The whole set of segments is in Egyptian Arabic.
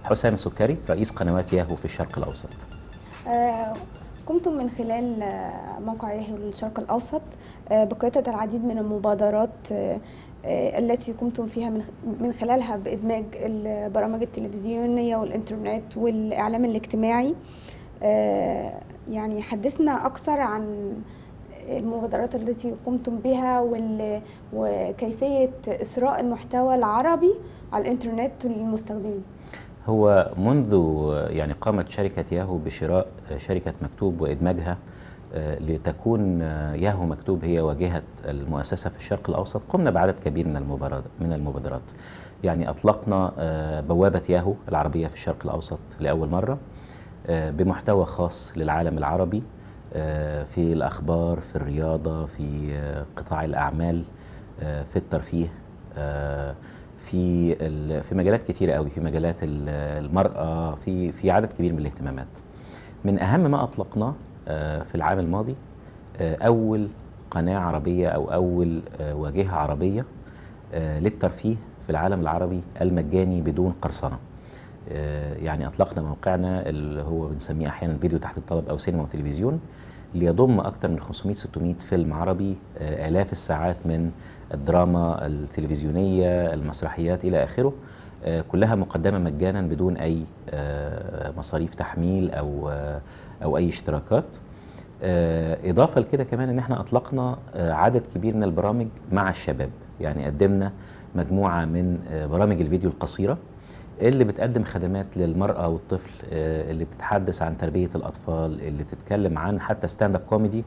حسام سكري رئيس قنوات ياهو في الشرق الأوسط آه، قمتم من خلال آه، موقع ياهو للشرق الأوسط آه، بقيادة العديد من المبادرات آه، آه، التي قمتم فيها من من خلالها بإدماج البرامج التلفزيونية والإنترنت والإعلام الاجتماعي آه، يعني حدثنا أكثر عن المبادرات التي قمتم بها وال- وكيفية إسراء المحتوى العربي على الإنترنت للمستخدمين هو منذ يعني قامت شركة ياهو بشراء شركة مكتوب وإدماجها آه، لتكون آه، ياهو مكتوب هي واجهة المؤسسة في الشرق الأوسط قمنا بعدد كبير من المبادرات من المبادرات يعني أطلقنا آه، بوابة ياهو العربية في الشرق الأوسط لأول مرة آه، بمحتوى خاص للعالم العربي آه، في الأخبار في الرياضة في آه، قطاع الأعمال آه، في الترفيه آه، في ال- في مجالات كتيرة قوي في مجالات ال- المرأة في في عدد كبير من الاهتمامات من أهم ما أطلقناه آه، في العام الماضي آه، أول قناة عربية أو أول آه، واجهة عربية آه، للترفيه في العالم العربي المجاني بدون قرصنة آه، يعني أطلقنا موقعنا اللي هو بنسميه أحيانا فيديو تحت الطلب أو سينما وتلفزيون ليضم أكثر من 500 600 فيلم عربي آه، آلاف الساعات من الدراما التلفزيونية المسرحيات إلى آخره آه، كلها مقدمة مجانا بدون أي آه، مصاريف تحميل أو آه، أو أي اشتراكات آه، إضافة لكده كمان إن إحنا أطلقنا آه، عدد كبير من البرامج مع الشباب يعني قدمنا مجموعة من آه، برامج الفيديو القصيرة اللي بتقدم خدمات للمرأة والطفل آه، اللي بتتحدث عن تربية الأطفال اللي بتتكلم عن حتى ستاند اب كوميدي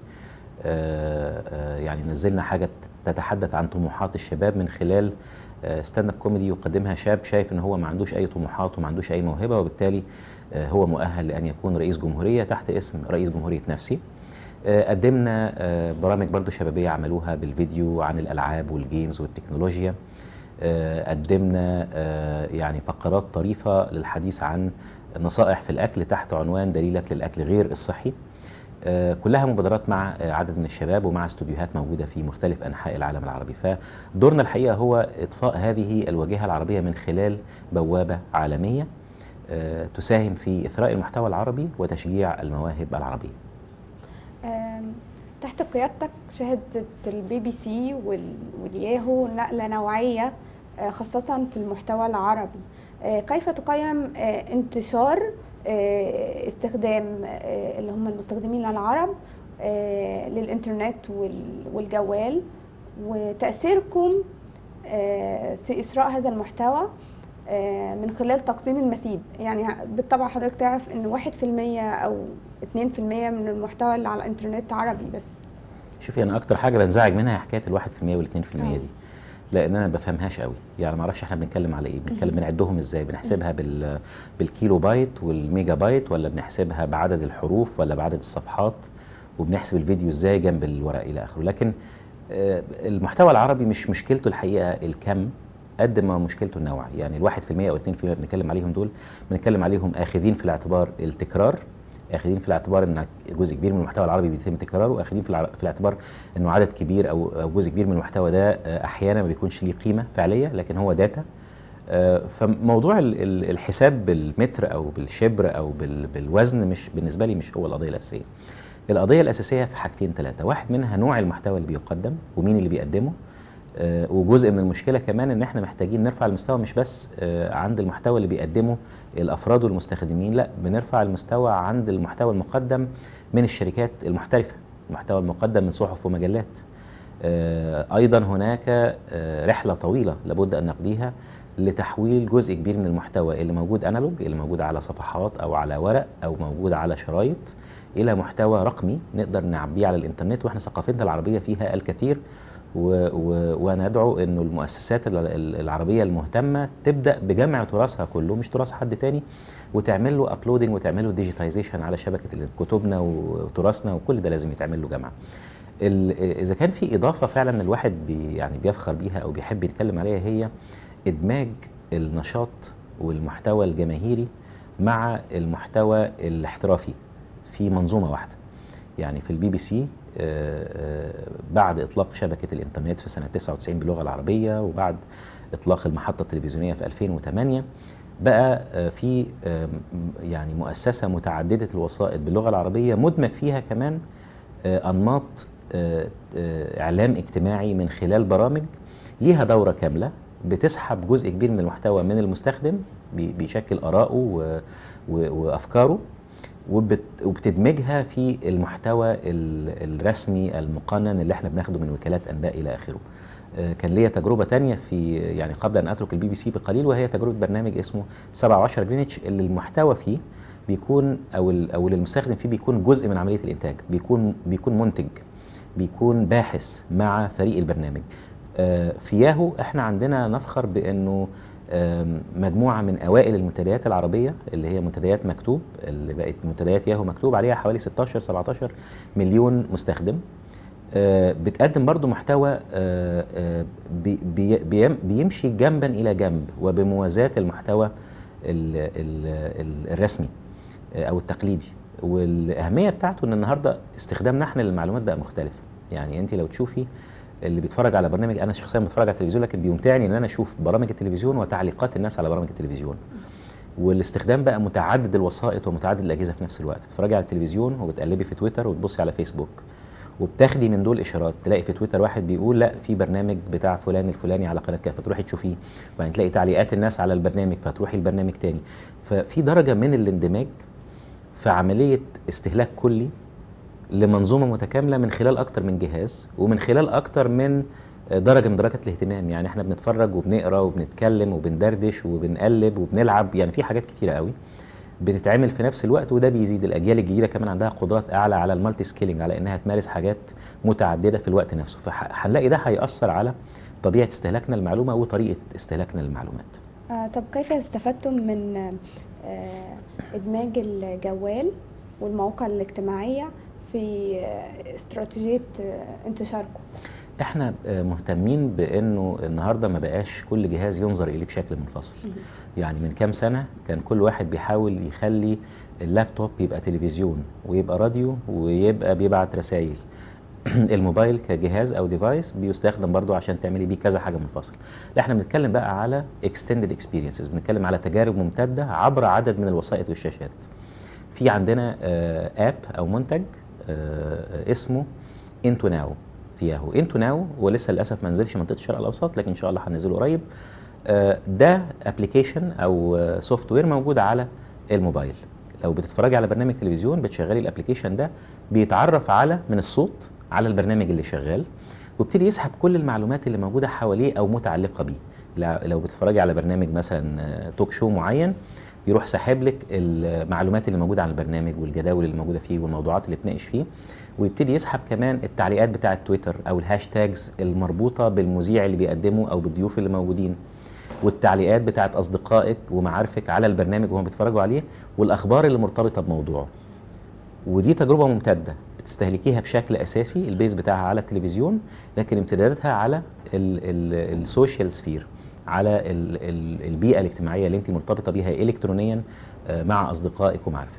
يعني نزلنا حاجة تتحدث عن طموحات الشباب من خلال ستاند اب كوميدي يقدمها شاب شايف ان هو ما عندوش اي طموحات وما عندوش اي موهبه وبالتالي آه، هو مؤهل لان يكون رئيس جمهوريه تحت اسم رئيس جمهوريه نفسي آه، قدمنا آه، برامج برضو شبابيه عملوها بالفيديو عن الالعاب والجيمز والتكنولوجيا آه، قدمنا آه، يعني فقرات طريفه للحديث عن نصائح في الاكل تحت عنوان دليلك للاكل غير الصحي آه، كلها مبادرات مع آه، عدد من الشباب ومع استوديوهات موجوده في مختلف انحاء العالم العربي فدورنا الحقيقه هو اطفاء هذه الواجهه العربيه من خلال بوابه عالميه آه، تساهم في اثراء المحتوى العربي وتشجيع المواهب العربيه آم، تحت قيادتك شهدت البي بي سي وال- والياهو نقلة نوعية آه، خاصة في المحتوى العربي آه، كيف تقيم آه، انتشار آه، استخدام آه، اللي هم المستخدمين العرب آه، للإنترنت وال- والجوال وتأثيركم آه، في إسراء هذا المحتوى آه، من خلال تقديم المزيد يعني بالطبع حضرتك تعرف ان واحد في المية او اتنين في المية من المحتوى اللي على الانترنت عربي بس شوفي انا اكتر حاجه بنزعج منها حكايه الواحد في المية والاثنين في المية آه. دي لان انا ما بفهمهاش قوي يعني ما اعرفش احنا بنتكلم على ايه بنتكلم بنعدهم ازاي بنحسبها بال بالكيلو بايت والميجا بايت ولا بنحسبها بعدد الحروف ولا بعدد الصفحات وبنحسب الفيديو ازاي جنب الورق الى اخره لكن آه، المحتوى العربي مش مشكلته الحقيقه الكم قد ما مشكلته النوع يعني الواحد في المية او الاثنين في المية بنتكلم عليهم دول بنتكلم عليهم اخذين في الاعتبار التكرار اخذين في الاعتبار ان جزء كبير من المحتوى العربي بيتم تكراره واخذين في الع- في الاعتبار انه عدد كبير او أو جزء كبير من المحتوى ده آه، احيانا ما بيكونش ليه قيمه فعليه لكن هو داتا آه، فموضوع ال- ال- الحساب بالمتر او بالشبر او بال- بالوزن مش بالنسبه لي مش هو القضيه الاساسيه القضيه الاساسيه في حاجتين ثلاثه واحد منها نوع المحتوى اللي بيقدم ومين اللي بيقدمه آه، وجزء من المشكله كمان ان احنا محتاجين نرفع المستوى مش بس آه، عند المحتوى اللي بيقدمه الافراد والمستخدمين لا بنرفع المستوى عند المحتوى المقدم من الشركات المحترفه المحتوى المقدم من صحف ومجلات آه، ايضا هناك آه، رحله طويله لابد ان نقضيها لتحويل جزء كبير من المحتوى اللي موجود انالوج اللي موجود على صفحات او على ورق او موجود على شرايط الى محتوى رقمي نقدر نعبيه على الانترنت واحنا ثقافتنا العربيه فيها الكثير و و وندعو انه المؤسسات ال- ال- العربيه المهتمه تبدا بجمع تراثها كله مش تراث حد تاني وتعمل له ابلودنج وتعمل له ديجيتايزيشن على شبكه ال- كتبنا وتراثنا وكل ده لازم يتعمل له جمع. ال- اذا كان في اضافه فعلا الواحد بي يعني بيفخر بيها او بيحب يتكلم عليها هي ادماج النشاط والمحتوى الجماهيري مع المحتوى الاحترافي في منظومه واحده. يعني في البي بي سي آه، آه، بعد اطلاق شبكه الانترنت في سنه 99 باللغه العربيه وبعد اطلاق المحطه التلفزيونيه في 2008 بقى آه، في آه، م- يعني مؤسسه متعدده الوسائط باللغه العربيه مدمج فيها كمان آه، انماط آه، آه، اعلام اجتماعي من خلال برامج ليها دوره كامله بتسحب جزء كبير من المحتوى من المستخدم بي- بيشكل اراءه و- و- وافكاره وبت وبتدمجها في المحتوى ال- الرسمي المقنن اللي احنا بناخده من وكالات انباء الى اخره. آه، كان ليا تجربه تانية في يعني قبل ان اترك البي بي سي بقليل وهي تجربه برنامج اسمه 7 و10 جرينتش اللي المحتوى فيه بيكون او ال- او اللي المستخدم فيه بيكون جزء من عمليه الانتاج بيكون بيكون منتج بيكون باحث مع فريق البرنامج آه، في ياهو احنا عندنا نفخر بانه آم، مجموعه من اوائل المنتديات العربيه اللي هي منتديات مكتوب اللي بقت منتديات ياهو مكتوب عليها حوالي 16 17 مليون مستخدم آه، بتقدم برضو محتوى آه، آه، بي- بي- بيم- بيمشي جنبا الى جنب وبموازاة المحتوى ال- ال- ال- الرسمي آه، او التقليدي والاهميه بتاعته ان النهارده استخدامنا احنا للمعلومات بقى مختلف يعني انت لو تشوفي اللي بيتفرج على برنامج انا شخصيا بتفرج على التلفزيون لكن بيمتعني ان انا اشوف برامج التلفزيون وتعليقات الناس على برامج التلفزيون والاستخدام بقى متعدد الوسائط ومتعدد الاجهزه في نفس الوقت بتتفرجي على التلفزيون وبتقلبي في تويتر وتبصي على فيسبوك وبتاخدي من دول اشارات تلاقي في تويتر واحد بيقول لا في برنامج بتاع فلان الفلاني على قناه كذا فتروحي تشوفيه وبعدين تلاقي تعليقات الناس على البرنامج فتروحي البرنامج تاني ففي درجه من الاندماج في عمليه استهلاك كلي لمنظومه متكامله من خلال اكتر من جهاز ومن خلال اكتر من درجه من درجات الاهتمام يعني احنا بنتفرج وبنقرا وبنتكلم وبندردش وبنقلب وبنلعب يعني في حاجات كتيره قوي بتتعمل في نفس الوقت وده بيزيد الاجيال الجديده كمان عندها قدرات اعلى على المالتي سكيلينج على انها تمارس حاجات متعدده في الوقت نفسه فهنلاقي ده هياثر على طبيعه استهلاكنا للمعلومه وطريقه استهلاكنا للمعلومات آه، طب كيف استفدتم من آه، إدماج الجوال والمواقع الاجتماعية في آه، استراتيجية آه، انتشاركم؟ احنا آه، مهتمين بانه النهارده ما بقاش كل جهاز ينظر اليه بشكل منفصل يعني من كام سنه كان كل واحد بيحاول يخلي اللابتوب يبقى تلفزيون ويبقى راديو ويبقى بيبعت رسائل الموبايل كجهاز او ديفايس بيستخدم برضو عشان تعملي بيه كذا حاجه منفصله لا احنا بنتكلم بقى على extended experiences بنتكلم على تجارب ممتده عبر عدد من الوسائط والشاشات في عندنا اب او منتج آه، اسمه انتو ناو في ياهو انتو ناو ولسه للاسف ما نزلش منطقه الشرق الاوسط لكن ان شاء الله هننزله قريب آه، ده ابلكيشن او سوفت وير موجود على الموبايل لو بتتفرجي على برنامج تلفزيون بتشغلي الابلكيشن ده بيتعرف على من الصوت على البرنامج اللي شغال وابتدي يسحب كل المعلومات اللي موجوده حواليه او متعلقه بيه لا- لو بتتفرجي على برنامج مثلا آه، توك شو معين يروح ساحب لك المعلومات اللي موجوده على البرنامج والجداول اللي موجوده فيه والموضوعات اللي بتناقش فيه ويبتدي يسحب كمان التعليقات بتاعه تويتر او الهاشتاجز المربوطه بالمذيع اللي بيقدمه او بالضيوف اللي موجودين والتعليقات بتاعه اصدقائك ومعارفك على البرنامج وهم بيتفرجوا عليه والاخبار اللي مرتبطه بموضوعه ودي تجربه ممتده بتستهلكيها بشكل اساسي البيز بتاعها على التلفزيون لكن امتداداتها على السوشيال سفير على ال ال البيئه الاجتماعيه اللي انت مرتبطه بيها الكترونيا آه، مع اصدقائك ومعارفك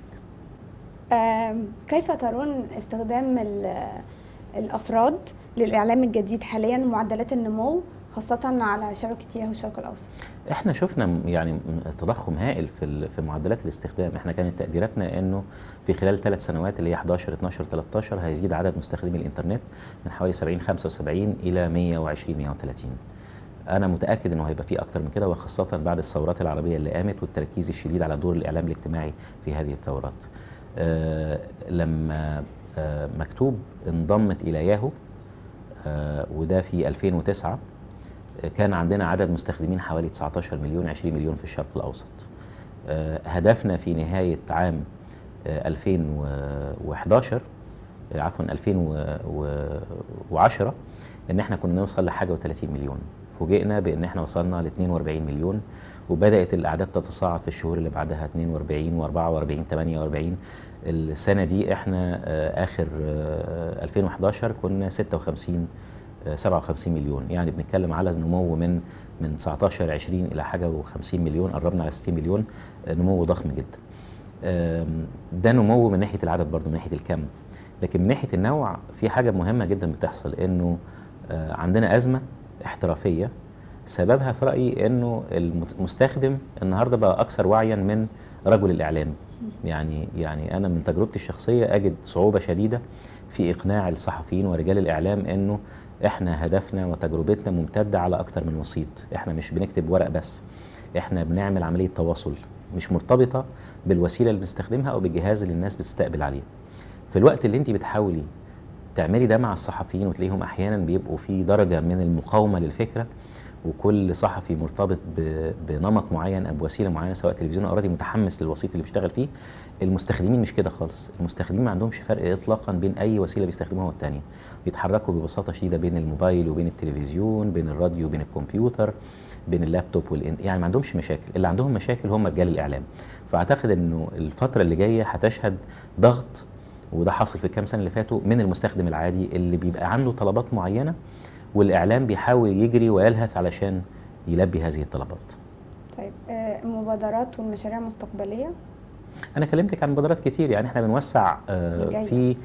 آم، كيف ترون استخدام ال- الأفراد للإعلام الجديد حاليا معدلات النمو خاصة على شبكة ياهو الشرق الأوسط؟ احنا شفنا م- يعني م- تضخم هائل في ال- في معدلات الاستخدام احنا كانت تقديراتنا انه في خلال ثلاث سنوات اللي هي 11 12 13 هيزيد عدد مستخدمي الانترنت من حوالي 70 75 الى 120 130 انا متاكد انه هيبقى في اكتر من كده وخاصه بعد الثورات العربيه اللي قامت والتركيز الشديد على دور الاعلام الاجتماعي في هذه الثورات آه لما آه مكتوب انضمت الى ياهو آه وده في 2009 كان عندنا عدد مستخدمين حوالي 19 مليون 20 مليون في الشرق الاوسط آه، هدفنا في نهايه عام آه، 2011 آه، عفوا 2010 ان احنا كنا نوصل لحاجه و30 مليون فوجئنا بان احنا وصلنا ل 42 مليون وبدات الاعداد تتصاعد في الشهور اللي بعدها 42 و44 48 السنه دي احنا آه، اخر آه، 2011 كنا 56 آه، 57 مليون يعني بنتكلم على نمو من من 19 20 الى حاجه و50 مليون قربنا على 60 مليون آه، نمو ضخم جدا آم، ده نمو من ناحيه العدد برضه من ناحيه الكم لكن من ناحيه النوع في حاجه مهمه جدا بتحصل انه آه، عندنا ازمه احترافيه سببها في رايي انه المستخدم النهارده بقى اكثر وعيا من رجل الاعلام يعني يعني انا من تجربتي الشخصيه اجد صعوبه شديده في اقناع الصحفيين ورجال الاعلام انه احنا هدفنا وتجربتنا ممتده على اكتر من وسيط احنا مش بنكتب ورق بس احنا بنعمل عمليه تواصل مش مرتبطه بالوسيله اللي بنستخدمها او بالجهاز اللي الناس بتستقبل عليه في الوقت اللي انت بتحاولي تعملي ده مع الصحفيين وتلاقيهم احيانا بيبقوا في درجه من المقاومه للفكره وكل صحفي مرتبط ب- بنمط معين او بوسيله معينه سواء تلفزيون او راديو متحمس للوسيط اللي بيشتغل فيه المستخدمين مش كده خالص المستخدمين ما عندهمش فرق اطلاقا بين اي وسيله بيستخدموها والتانيه بيتحركوا ببساطه شديده بين الموبايل وبين التلفزيون بين الراديو وبين الكمبيوتر بين اللابتوب والإن... يعني ما عندهمش مشاكل اللي عندهم مشاكل هم رجال الاعلام فاعتقد انه الفتره اللي جايه هتشهد ضغط وده حاصل في الكام سنه اللي فاتوا من المستخدم العادي اللي بيبقى عنده طلبات معينه والاعلام بيحاول يجري ويلهث علشان يلبي هذه الطلبات طيب آه، المبادرات والمشاريع المستقبليه انا كلمتك عن مبادرات كتير يعني احنا بنوسع آه، جاية. في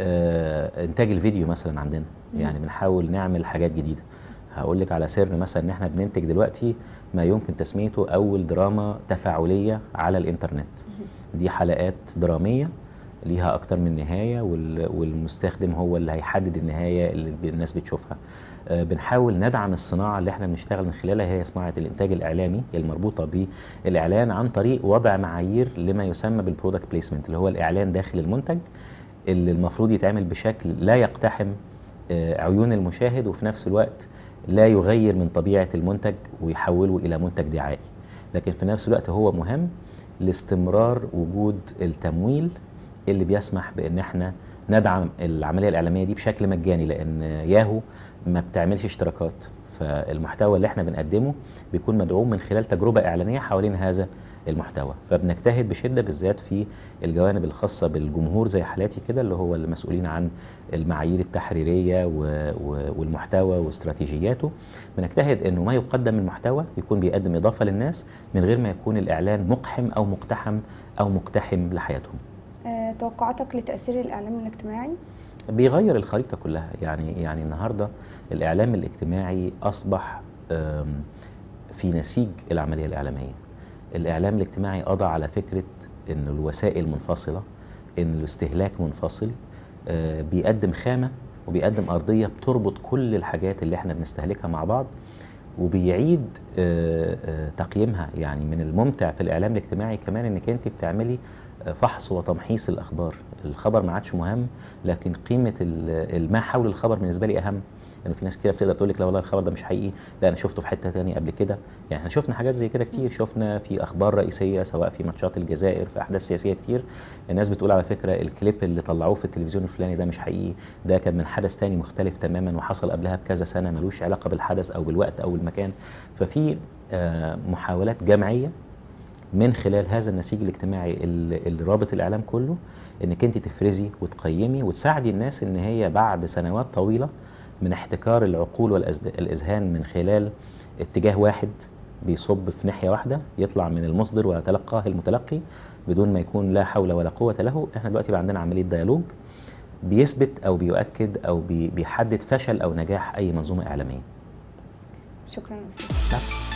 آه، انتاج الفيديو مثلا عندنا يعني بنحاول نعمل حاجات جديده هقول لك على سر مثلا ان احنا بننتج دلوقتي ما يمكن تسميته اول دراما تفاعليه على الانترنت دي حلقات دراميه ليها اكتر من نهايه وال- والمستخدم هو اللي هيحدد النهايه اللي ب- الناس بتشوفها آه، بنحاول ندعم الصناعه اللي احنا بنشتغل من خلالها هي صناعه الانتاج الاعلامي المربوطه بالاعلان عن طريق وضع معايير لما يسمى بالبرودكت بليسمنت اللي هو الاعلان داخل المنتج اللي المفروض يتعمل بشكل لا يقتحم آه، عيون المشاهد وفي نفس الوقت لا يغير من طبيعه المنتج ويحوله الى منتج دعائي لكن في نفس الوقت هو مهم لاستمرار وجود التمويل اللي بيسمح بان احنا ندعم العمليه الاعلاميه دي بشكل مجاني لان ياهو ما بتعملش اشتراكات فالمحتوى اللي احنا بنقدمه بيكون مدعوم من خلال تجربه اعلانيه حوالين هذا المحتوى فبنجتهد بشده بالذات في الجوانب الخاصه بالجمهور زي حالاتي كده اللي هو المسؤولين عن المعايير التحريريه و... و... والمحتوى واستراتيجياته بنجتهد انه ما يقدم من محتوى يكون بيقدم اضافه للناس من غير ما يكون الاعلان مقحم او مقتحم او مقتحم لحياتهم آه، توقعاتك لتاثير الاعلام الاجتماعي بيغير الخريطه كلها يعني يعني النهارده الاعلام الاجتماعي اصبح آم، في نسيج العمليه الاعلاميه الاعلام الاجتماعي قضى على فكره ان الوسائل منفصله ان الاستهلاك منفصل آه، بيقدم خامه وبيقدم ارضيه بتربط كل الحاجات اللي احنا بنستهلكها مع بعض وبيعيد آه، آه، تقييمها يعني من الممتع في الاعلام الاجتماعي كمان انك انت بتعملي آه، فحص وتمحيص الاخبار الخبر ما عادش مهم لكن قيمه ال- ال- ما حول الخبر بالنسبه لي اهم لان في ناس كتير بتقدر تقول لك لا والله الخبر ده مش حقيقي لا انا شفته في حته تانية قبل كده يعني احنا شفنا حاجات زي كده كتير شفنا في اخبار رئيسيه سواء في ماتشات الجزائر في احداث سياسيه كتير الناس بتقول على فكره الكليب اللي طلعوه في التلفزيون الفلاني ده مش حقيقي ده كان من حدث تاني مختلف تماما وحصل قبلها بكذا سنه ملوش علاقه بالحدث او بالوقت او المكان ففي آه، محاولات جمعيه من خلال هذا النسيج الاجتماعي اللي اللي رابط الاعلام كله انك انت تفرزي وتقيمي وتساعدي الناس ان هي بعد سنوات طويله من احتكار العقول والاذهان من خلال اتجاه واحد بيصب في ناحيه واحده يطلع من المصدر ويتلقاه المتلقي بدون ما يكون لا حول ولا قوه له احنا دلوقتي بقى عندنا عمليه ديالوج بيثبت او بيؤكد او بي- بيحدد فشل او نجاح اي منظومه اعلاميه شكرا استاذ لا.